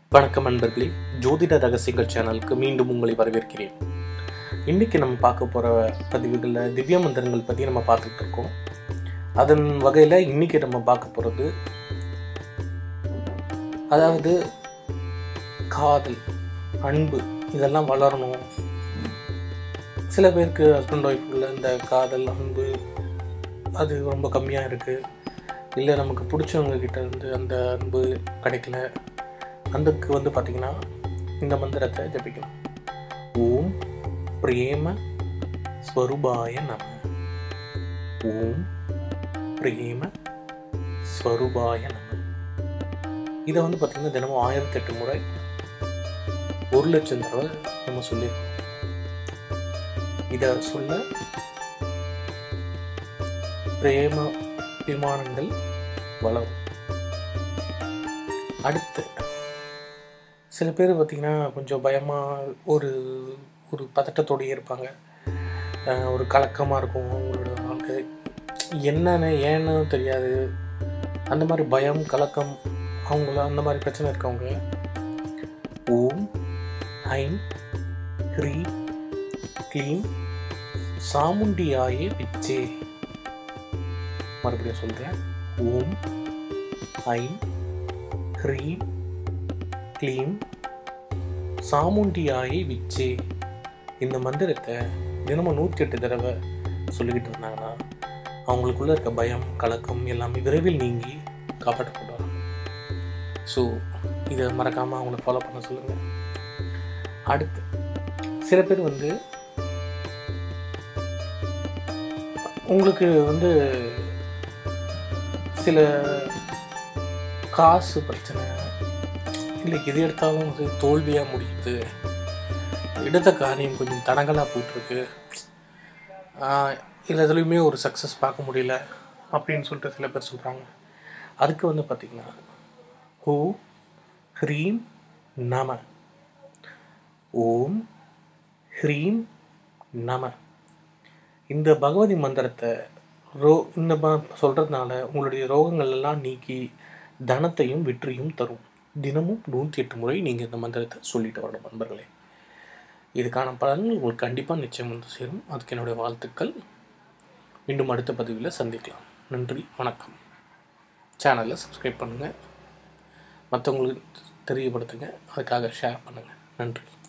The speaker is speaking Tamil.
வணக்கம் நண்பர்களே ஜோதிட ரகசியங்கள் சேனலுக்கு மீண்டும் உங்களை வரவேற்கிறேன் இன்னைக்கு நம்ம பார்க்க போகிற பதிவுகளில் திவ்ய மந்திரங்கள் பற்றி நம்ம பார்த்துட்டு இருக்கோம் அதன் வகையில் இன்னைக்கு நம்ம பார்க்க போகிறது அதாவது காதல் அன்பு இதெல்லாம் வளரணும் சில பேருக்கு ஹஸ்பண்ட் ஒய்ஃபுக்குள்ள இந்த காதல் அன்பு அது ரொம்ப கம்மியாக இருக்குது இல்லை நமக்கு பிடிச்சவங்க கிட்ட இருந்து அந்த அன்பு கிடைக்கல அதுக்கு வந்து பார்த்திங்கன்னா இந்த மந்திரத்தை ஜபிக்கணும் ஓம் பிரேம ஸ்வரூபாய நம ஓம் பிரேம ஸ்வரூபாய நம இதை வந்து பார்த்திங்கன்னா தினமும் ஆயிரத்தி எட்டு முறை ஒரு லட்சம் தடவை நம்ம சொல்லியிருக்கோம் இதை சொல்ல பிரேம விமானங்கள் வளரும் அடுத்து சில பேர் பார்த்திங்கன்னா கொஞ்சம் பயமாக ஒரு ஒரு பதட்டத்தோடயே இருப்பாங்க அஹ் ஒரு கலக்கமாக இருக்கும் அவங்களோட வாழ்க்கை என்னன்னு ஏன்னு தெரியாது அந்த மாதிரி பயம் கலக்கம் அவங்கள அந்த மாதிரி பிரச்சனை இருக்கவங்க ஓம் ஐம் ஹ்ரீ க்ளீம் சாமுண்டியாயே பிச்சே மறுபடியும் சொல்கிறேன் ஓம் ஐம் ஹ்ரீம் க்ளீம் சாமுண்டியாயை விச்சே இந்த மந்திரத்தை தினமும் நூற்றி எட்டு தடவை சொல்லிக்கிட்டு இருந்தாங்கன்னா அவங்களுக்குள்ள இருக்க பயம் கலக்கம் எல்லாமே விரைவில் நீங்கி காப்பாற்றப்படுவாங்க ஸோ இதை மறக்காமல் அவங்கள ஃபாலோ பண்ண சொல்லுங்கள் அடுத்து சில பேர் வந்து உங்களுக்கு வந்து சில காசு பிரச்சனை இல்லை எது எடுத்தாலும் அது தோல்வியாக முடியுது எடுத்த காரியம் கொஞ்சம் தடங்கலாக போயிட்டுருக்கு இல்லை எதுலேயுமே ஒரு சக்ஸஸ் பார்க்க முடியல அப்படின்னு சொல்லிட்டு சில பேர் சொல்கிறாங்க அதுக்கு வந்து பார்த்திங்கன்னா ஹூ ஹ்ரீம் நம ஓம் ஹ்ரீம் நம இந்த பகவதி மந்திரத்தை ரோ இந்த ம சொல்கிறதுனால உங்களுடைய ரோகங்கள் எல்லாம் நீக்கி தனத்தையும் வெற்றியும் தரும் தினமும் நூற்றி எட்டு முறை நீங்கள் இந்த மந்திரத்தை சொல்லிட்டு வரணும் நண்பர்களே இதுக்கான பலன்கள் உங்களுக்கு கண்டிப்பாக நிச்சயம் வந்து சேரும் அதுக்கு என்னுடைய வாழ்த்துக்கள் மீண்டும் அடுத்த பதிவில் சந்திக்கலாம் நன்றி வணக்கம் சேனலை சப்ஸ்கிரைப் பண்ணுங்கள் மற்றவங்களுக்கு தெரியப்படுத்துங்க அதுக்காக ஷேர் பண்ணுங்கள் நன்றி